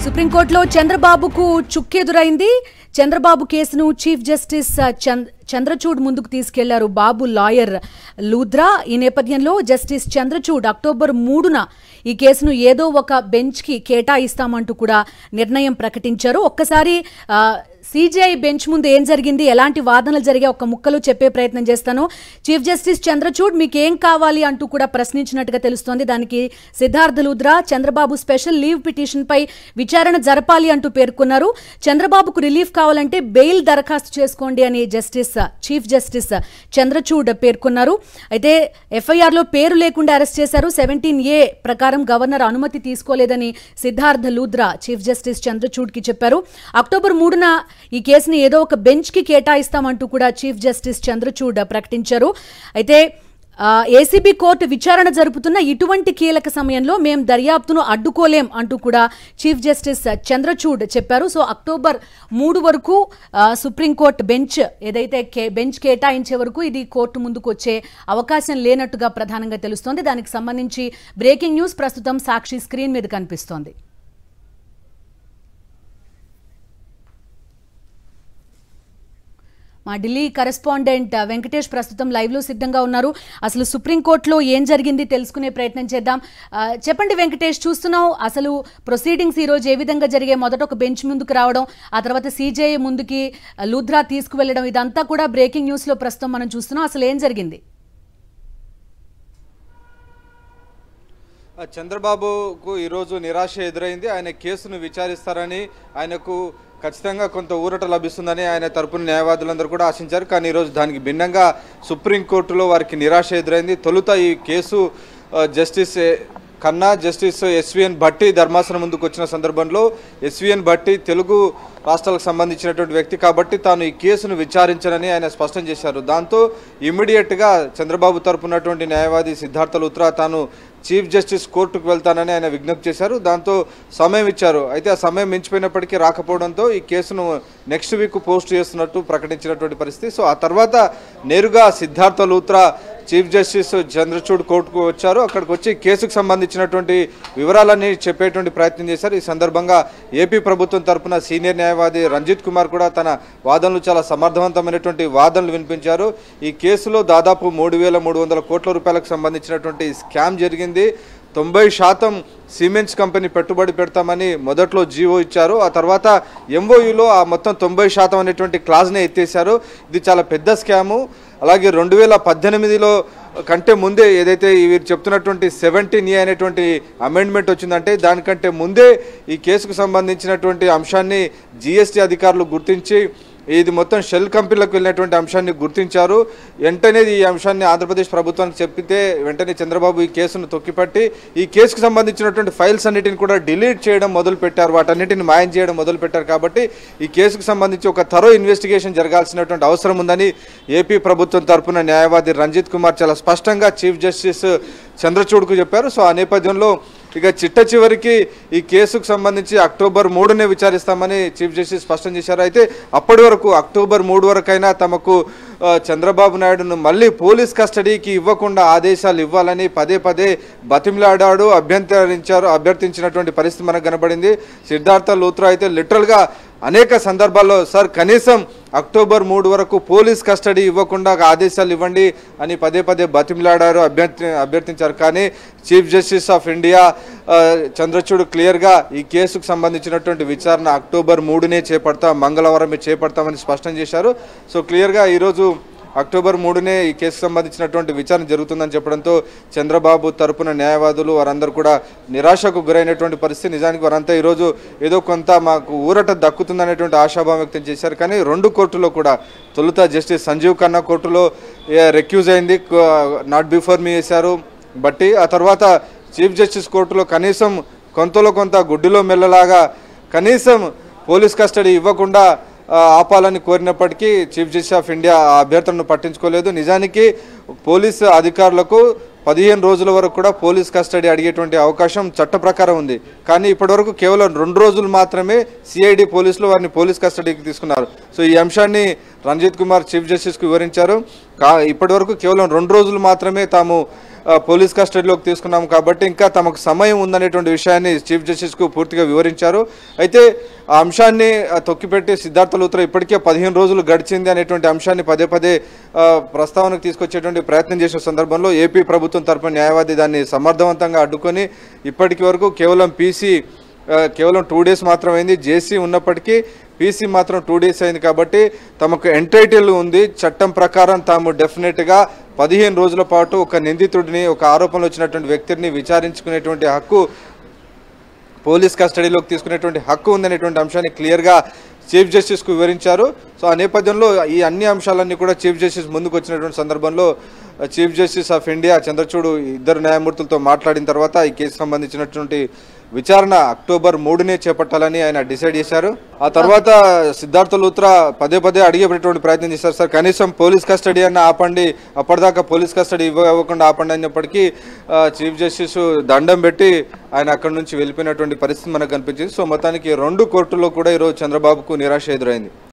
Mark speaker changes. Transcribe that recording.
Speaker 1: సుప్రీంకోర్టులో చంద్రబాబుకు చుక్కెదురైంది చంద్రబాబు కేసును చీఫ్ జస్టిస్ ఆ, చంద్ చంద్రచూడ్ ముందుకు తీసుకెళ్లారు బాబు లాయర్ లూద్రా ఈ నేపథ్యంలో జస్టిస్ చంద్రచూడ్ అక్టోబర్ మూడున ఈ కేసును ఏదో ఒక బెంచ్కి కేటాయిస్తామంటూ కూడా నిర్ణయం ప్రకటించారు ఒక్కసారి ఆ, సిజేఐ బెంచ్ ముందు ఏం జరిగింది ఎలాంటి వాదనలు జరిగే ఒక ముక్కలు చెప్పే ప్రయత్నం చేస్తాను చీఫ్ జస్టిస్ చంద్రచూడ్ మీకు ఏం కావాలి అంటూ కూడా ప్రశ్నించినట్టుగా తెలుస్తోంది దానికి Siddharth Luthra Chandrababu special leave petition పై విచారణ జరపాలి అంటూ పేర్కొన్నారు చంద్రబాబుకు రిలీఫ్ కావాలంటే బెయిల్ దరఖాస్తు చేసుకోండి అని జస్టిస్ చీఫ్ జస్టిస్ చంద్రచూడ్ పేర్కొన్నారు అయితే ఎఫ్ఐఆర్ లో పేరు లేకుండా అరెస్ట్ చేశారు సెవెంటీన్ ఏ ప్రకారం గవర్నర్ అనుమతి తీసుకోలేదని సిద్ధార్థ లూద్రా చీఫ్ జస్టిస్ చంద్రచూడ్ కి చెప్పారు అక్టోబర్ మూడున ఈ కేసుని ఏదో ఒక బెంచ్ కి కేటాయిస్తామంటూ కూడా చీఫ్ జస్టిస్ చంద్రచూడ్ ప్రకటించారు అయితే ఆ, ఏసీబీ కోర్టు విచారణ జరుపుతున్న ఇటువంటి కీలక సమయంలో మేం దర్యాప్తును అడ్డుకోలేం అంటూ కూడా చీఫ్ జస్టిస్ చంద్రచూడ్ చెప్పారు సో అక్టోబర్ మూడు వరకు ఆ, సుప్రీంకోర్టు బెంచ్ ఏదైతే కే బెంచ్ కేటాయించే వరకు ఇది కోర్టు ముందుకు వచ్చే అవకాశం లేనట్టుగా ప్రధానంగా తెలుస్తోంది దానికి సంబంధించి బ్రేకింగ్ న్యూస్ ప్రస్తుతం సాక్షి స్క్రీన్ మీద కనిపిస్తోంది మా ఢిల్లీ కరెస్పాండెంట్ వెంకటేష్ ప్రస్తుతం లైవ్ లో సిద్ధంగా ఉన్నారు అసలు సుప్రీంకోర్టులో ఏం జరిగింది తెలుసుకునే ప్రయత్నం చేద్దాం ఆ, చెప్పండి వెంకటేష్ చూస్తున్నాం అసలు ప్రొసీడింగ్స్ ఈ రోజు ఏ విధంగా జరిగే మొదట ఒక బెంచ్ ముందుకు రావడం ఆ తర్వాత సీజేఐ ముందుకి ఆ, లూథ్రా తీసుకువెళ్ళడం ఇదంతా కూడా బ్రేకింగ్ న్యూస్ లో ప్రస్తుతం మనం చూస్తున్నాం అసలు ఏం జరిగింది
Speaker 2: ఆ చంద్రబాబుకు ఈరోజు నిరాశ ఎదురైంది ఆయన కేసును విచారిస్తారని ఆయనకు ఖచ్చితంగా కొంత ఊరట లభిస్తుందని ఆయన తరపున న్యాయవాదులందరూ కూడా ఆశించారు కానీ ఈరోజు దానికి భిన్నంగా సుప్రీంకోర్టులో వారికి నిరాశ ఎదురైంది తొలుత ఈ కేసు ఆ, జస్టిస్ ఏ- కన్నా జస్టిస్ ఎస్విఎన్ భట్టి ధర్మాసనం ముందుకు వచ్చిన సందర్భంలో ఎస్విఎన్ భట్టి తెలుగు రాష్ట్రాలకు సంబంధించినటువంటి వ్యక్తి కాబట్టి తాను ఈ కేసును విచారించనని ఆయన స్పష్టం చేశారు దాంతో ఇమ్మీడియట్గా చంద్రబాబు తరపునటువంటి న్యాయవాది సిద్ధార్థ లూత్రా తాను చీఫ్ జస్టిస్ కోర్టుకు వెళ్తానని ఆయన విజ్ఞప్తి చేశారు దాంతో సమయం ఇచ్చారు అయితే ఆ సమయం మించిపోయినప్పటికీ రాకపోవడంతో ఈ కేసును నెక్స్ట్ వీక్ పోస్ట్ చేస్తున్నట్టు ప్రకటించినటువంటి పరిస్థితి సో ఆ తర్వాత నేరుగా సిద్ధార్థ లూత్రా చీఫ్ జస్టిస్ చంద్రచూడ్ కోర్టుకు వచ్చారు అక్కడికి వచ్చి కేసుకు సంబంధించినటువంటి వివరాలన్నీ చెప్పేటువంటి ప్రయత్నం చేశారు ఈ సందర్భంగా ఏపీ ప్రభుత్వం తరపున సీనియర్ న్యాయవాది రంజిత్ కుమార్ కూడా తన వాదనలు చాలా సమర్థవంతమైనటువంటి వాదనలు వినిపించారు ఈ కేసులో దాదాపు మూడు వేల మూడు వందల కోట్ల రూపాయలకు సంబంధించినటువంటి స్కామ్ జరిగింది తొంభై శాతం సిమెంట్స్ కంపెనీ పెట్టుబడి పెడతామని మొదట్లో జీవో ఇచ్చారు ఆ తర్వాత ఎంఓయూలో ఆ మొత్తం తొంభై శాతం అనేటువంటి క్లాజ్నే ఎత్తేసారు ఇది చాలా పెద్ద స్కాము అలాగే రెండు వేల పద్దెనిమిదిలో కంటే ముందే ఏదైతే వీరు చెప్తున్నటువంటి సెవెంటీన్ ఏ అనేటువంటి అమెండ్మెంట్ వచ్చిందంటే దానికంటే ముందే ఈ కేసుకు సంబంధించినటువంటి అంశాన్ని జిఎస్టీ అధికారులు గుర్తించి ఇది మొత్తం షెల్ కంపెనీలకు వెళ్ళినటువంటి అంశాన్ని గుర్తించారు వెంటనే ఈ అంశాన్ని ఆంధ్రప్రదేశ్ ప్రభుత్వానికి చెప్పితే వెంటనే చంద్రబాబు ఈ కేసును తొక్కిపట్టి ఈ కేసుకు సంబంధించినటువంటి ఫైల్స్ అన్నిటిని కూడా డిలీట్ చేయడం మొదలు పెట్టారు వాటన్నిటిని మాయం చేయడం మొదలు పెట్టారు కాబట్టి ఈ కేసుకు సంబంధించి ఒక థరో ఇన్వెస్టిగేషన్ జరగాల్సినటువంటి అవసరం ఉందని ఏపీ ప్రభుత్వం తరపున న్యాయవాది రంజిత్ కుమార్ చాలా స్పష్టంగా చీఫ్ జస్టిస్ చంద్రచూడ్కు చెప్పారు సో ఆ నేపథ్యంలో ఇక చిట్ట చివరికి ఈ కేసుకు సంబంధించి అక్టోబర్ మూడునే విచారిస్తామని చీఫ్ జస్టిస్ స్పష్టం చేశారు అయితే అప్పటి వరకు అక్టోబర్ మూడు వరకైనా తమకు ఆ, చంద్రబాబు నాయుడును మళ్ళీ పోలీస్ కస్టడీకి ఇవ్వకుండా ఆదేశాలు ఇవ్వాలని పదే పదే బతిమిలాడాడు అభ్యంతరించారు అభ్యర్థించినటువంటి పరిస్థితి మనకు కనబడింది సిద్ధార్థ లూత్రా అయితే లిటరల్గా అనేక సందర్భాల్లో సార్ కనీసం అక్టోబర్ మూడు వరకు పోలీస్ కస్టడీ ఇవ్వకుండా ఆదేశాలు ఇవ్వండి అని పదే పదే బతిమిలాడారు అభ్యర్థి అభ్యర్థించారు కానీ చీఫ్ జస్టిస్ ఆఫ్ ఇండియా ఆ, చంద్రచూడ్ క్లియర్గా ఈ కేసుకు సంబంధించినటువంటి విచారణ అక్టోబర్ మూడునే చేపడతాం మంగళవారమే చేపడతామని స్పష్టం చేశారు సో క్లియర్గా ఈరోజు అక్టోబర్ మూడునే ఈ కేసుకు సంబంధించినటువంటి విచారణ జరుగుతుందని చెప్పడంతో చంద్రబాబు తరపున న్యాయవాదులు వారందరూ కూడా నిరాశకు గురైనటువంటి పరిస్థితి నిజానికి వారంతా ఈరోజు ఏదో కొంత మాకు ఊరట దక్కుతుందనేటువంటి ఆశాభావం వ్యక్తం చేశారు కానీ రెండు కోర్టులో కూడా తొలుత జస్టిస్ సంజీవ్ ఖన్నా కోర్టులో రెక్యూజ్ అయింది నాట్ బిఫోర్ మీ వేశారు బట్టి ఆ తర్వాత చీఫ్ జస్టిస్ కోర్టులో కనీసం కొంతలో కొంత గుడ్డిలో మెల్లలాగా కనీసం పోలీస్ కస్టడీ ఇవ్వకుండా ఆ, ఆపాలని కోరినప్పటికీ చీఫ్ జస్టిస్ ఆఫ్ ఇండియా ఆ అభ్యర్థనను పట్టించుకోలేదు నిజానికి పోలీసు అధికారులకు పదిహేను రోజుల వరకు కూడా పోలీస్ కస్టడీ అడిగేటువంటి అవకాశం చట్ట ప్రకారం ఉంది కానీ ఇప్పటివరకు కేవలం రెండు రోజులు మాత్రమే సిఐడి పోలీసులు వారిని పోలీస్ కస్టడీకి తీసుకున్నారు సో ఈ అంశాన్ని రంజిత్ కుమార్ చీఫ్ జస్టిస్కు వివరించారు కా ఇప్పటివరకు కేవలం రెండు రోజులు మాత్రమే తాము ఆ, పోలీస్ కస్టడీలోకి తీసుకున్నాం కాబట్టి ఇంకా తమకు సమయం ఉందనేటువంటి విషయాన్ని చీఫ్ జస్టిస్కు పూర్తిగా వివరించారు అయితే ఆ అంశాన్ని ఆ, తొక్కిపెట్టి సిద్ధార్థ లూత్రా ఇప్పటికే పదిహేను రోజులు గడిచింది అనేటువంటి అంశాన్ని పదే పదే ఆ, ప్రస్తావనకు తీసుకొచ్చేటువంటి ప్రయత్నం చేసిన సందర్భంలో ఏపీ ప్రభుత్వం తరపున న్యాయవాది దాన్ని సమర్థవంతంగా అడ్డుకొని ఇప్పటికి వరకు కేవలం పీసీ ఆ, కేవలం టూ డేస్ మాత్రమైంది జేసీ ఉన్నప్పటికీ పీసీ మాత్రం టూ డేస్ అయింది కాబట్టి తమకు ఎంటైటిల్ ఉంది చట్టం ప్రకారం తాము డెఫినెట్గా పదిహేను రోజుల పాటు ఒక నిందితుడిని ఒక ఆరోపణలు వచ్చినటువంటి వ్యక్తిని విచారించుకునేటువంటి హక్కు పోలీస్ కస్టడీలోకి తీసుకునేటువంటి హక్కు ఉందనేటువంటి అంశాన్ని క్లియర్గా చీఫ్ జస్టిస్కు వివరించారు సో ఆ నేపథ్యంలో ఈ అన్ని అంశాలన్నీ కూడా చీఫ్ జస్టిస్ ముందుకు వచ్చినటువంటి సందర్భంలో ఆ, chief justice of India Chandrachud ఇద్దరు న్యాయమూర్తులతో మాట్లాడిన తర్వాత ఈ కేసు సంబంధించినటువంటి విచారణ అక్టోబర్ మూడునే చేపట్టాలని ఆయన డిసైడ్ చేశారు ఆ తర్వాత సిద్ధార్థ లూత్రా పదే పదే అడిగేటటువంటి ప్రయత్నం చేశారు సార్ కనీసం పోలీస్ కస్టడీ అన్న ఆపండి అప్పటిదాకా పోలీస్ కస్టడీ ఇవ్వ ఇవ్వకుండా ఆపండి అన్నప్పటికీ ఆ, చీఫ్ జస్టిస్ దండం పెట్టి ఆయన అక్కడి నుంచి వెళ్ళిపోయినటువంటి పరిస్థితి మనకు కనిపించింది సో మొత్తానికి రెండు కోర్టుల్లో కూడా ఈరోజు చంద్రబాబుకు నిరాశ ఎదురైంది